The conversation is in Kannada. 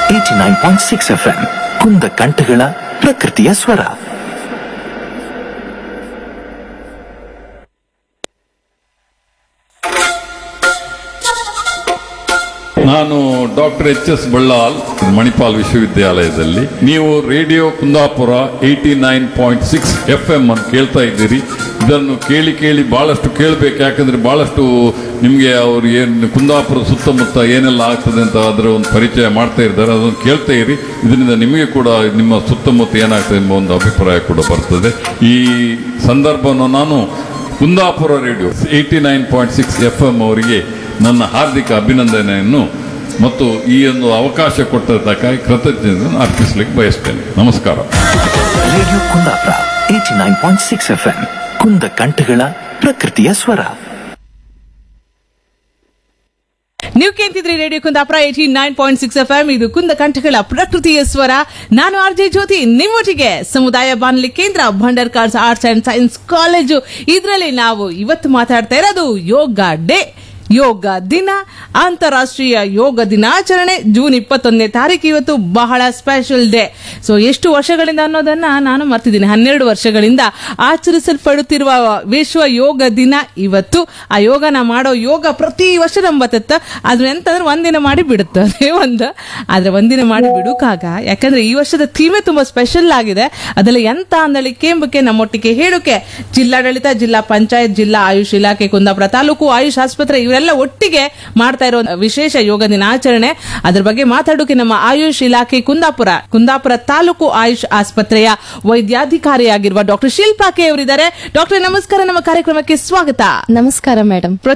eighty nine point six F M ಕುಂದ ಕಂಠಗಳ ಪ್ರಕೃತಿಯ ಸ್ವರ ನಾನು doctor H S Ballal Manipal ವಿಶ್ವವಿದ್ಯಾಲಯದಲ್ಲಿ ನೀವು radio Kundapura eighty nine point six F M ಅನ್ನು ಕೇಳ್ತಾ ಇದ್ದೀರಿ ಇದನ್ನು ಕೇಳಿ ಕೇಳಿ ಬಹಳಷ್ಟು ಕೇಳಬೇಕು ಯಾಕಂದ್ರೆ ಬಹಳಷ್ಟು ನಿಮಗೆ ಅವರು ಏನು ಕುಂದಾಪುರ ಸುತ್ತಮುತ್ತ ಏನೆಲ್ಲ ಆಗ್ತದೆ ಅಂತ ಅದರ ಒಂದು ಪರಿಚಯ ಮಾಡ್ತಾ ಇದ್ದಾರೆ ಅದನ್ನು ಕೇಳ್ತಾ ಇರಿ ಇದರಿಂದ ನಿಮಗೆ ಕೂಡ ನಿಮ್ಮ ಸುತ್ತಮುತ್ತ ಏನಾಗ್ತದೆ ಎಂಬ ಒಂದು ಅಭಿಪ್ರಾಯ ಕೂಡ ಬರ್ತದೆ ಈ ಸಂದರ್ಭವನ್ನು ನಾನು Kundapura radio eighty nine point six F M ಅವರಿಗೆ ನನ್ನ ಹಾರ್ದಿಕ ಅಭಿನಂದನೆಯನ್ನು ಮತ್ತು ಈ ಒಂದು ಅವಕಾಶ ಕೊಟ್ಟದ್ದಕ್ಕಾಗಿ ಕೃತಜ್ಞತೆಯನ್ನು ಅರ್ಪಿಸಲಿಕ್ಕೆ ಬಯಸ್ತೇನೆ ನಮಸ್ಕಾರ radio Kundapura eighty nine point six F M ಕುಂದ ಕಂಠಗಳ ಪ್ರಕೃತಿಯ ಸ್ವರ ನೀವು ಕೇಳ್ತಿದ್ರಿ radio Kundapura eighty nine point six F M ಇದು ಕುಂದ ಕಂಠಗಳ ಪ್ರಕೃತಿಯ ಸ್ವರ ನಾನು ಆರ್ ಜೆ ಜ್ಯೋತಿ ನಿಮ್ಮೊಟ್ಟಿಗೆ ಸಮುದಾಯ ಬಾನುಲಿ ಕೇಂದ್ರ Bhandarkars arts and science college ಇದರಲ್ಲಿ ನಾವು ಇವತ್ತು ಮಾತಾಡ್ತಾ ಇರೋದು ಯೋಗ ಡೇ ಯೋಗ ದಿನ ಅಂತಾರಾಷ್ಟ್ರೀಯ ಯೋಗ ದಿನಾಚರಣೆ ಜೂನ್ ಇಪ್ಪತ್ತೊಂದನೇ ತಾರೀಕು ಇವತ್ತು ಬಹಳ ಸ್ಪೆಷಲ್ ಡೇ ಸೊ ಎಷ್ಟು ವರ್ಷಗಳಿಂದ ಅನ್ನೋದನ್ನ ನಾನು ಮರ್ತಿದ್ದೀನಿ ಹನ್ನೆರಡು ವರ್ಷಗಳಿಂದ ಆಚರಿಸಲ್ಪಡುತ್ತಿರುವ ವಿಶ್ವ ಯೋಗ ದಿನ ಇವತ್ತು ಆ ಯೋಗನ ಮಾಡೋ ಯೋಗ ಪ್ರತಿ ವರ್ಷ ನಮ್ಮ ಬತ್ತತ್ತ ಆದ್ರೆ ಎಂತಂದ್ರೆ ಒಂದಿನ ಮಾಡಿ ಬಿಡುತ್ತೆ ಅದೇ ಒಂದು ಆದ್ರೆ ಒಂದಿನ ಮಾಡಿ ಬಿಡುಕಾಗ ಯಾಕಂದ್ರೆ ಈ ವರ್ಷದ ಥೀಮೇ ತುಂಬಾ ಸ್ಪೆಷಲ್ ಆಗಿದೆ ಅದೆಲ್ಲ ಎಂತ ಅಂದಳಿ ಕೇಂಬಕ್ಕೆ ನಮ್ಮೊಟ್ಟಿಗೆ ಹೇಳೋಕೆ ಜಿಲ್ಲಾಡಳಿತ ಜಿಲ್ಲಾ ಪಂಚಾಯತ್ ಜಿಲ್ಲಾ ಆಯುಷ್ ಇಲಾಖೆ ಕುಂದಾಪುರ ತಾಲೂಕು ಆಯುಷ್ ಆಸ್ಪತ್ರೆ ಇವರೆಲ್ಲ ಒಟ್ಟಿಗೆ ಮಾಡ್ತಾ ಇರೋ ಒಂದು ವಿಶೇಷ ಯೋಗ ದಿನಾಚರಣೆ ಅದ್ರ ಬಗ್ಗೆ ಮಾತಾಡೋಕೆ ನಮ್ಮ ಆಯುಷ್ ಇಲಾಖೆ ಕುಂದಾಪುರ ಕುಂದಾಪುರ ತಾಲೂಕು ಆಯುಷ್ ಆಸ್ಪತ್ರೆಯ ವೈದ್ಯಾಧಿಕಾರಿಯಾಗಿರುವ ಡಾಕ್ಟರ್ ಶಿಲ್ಪಾ ಕೆ ಅವರಿದ್ದಾರೆ ಡಾಕ್ಟರ್ ನಮಸ್ಕಾರ ನಮ್ಮ ಕಾರ್ಯಕ್ರಮಕ್ಕೆ ಸ್ವಾಗತ ನಮಸ್ಕಾರ ಮೇಡಮ್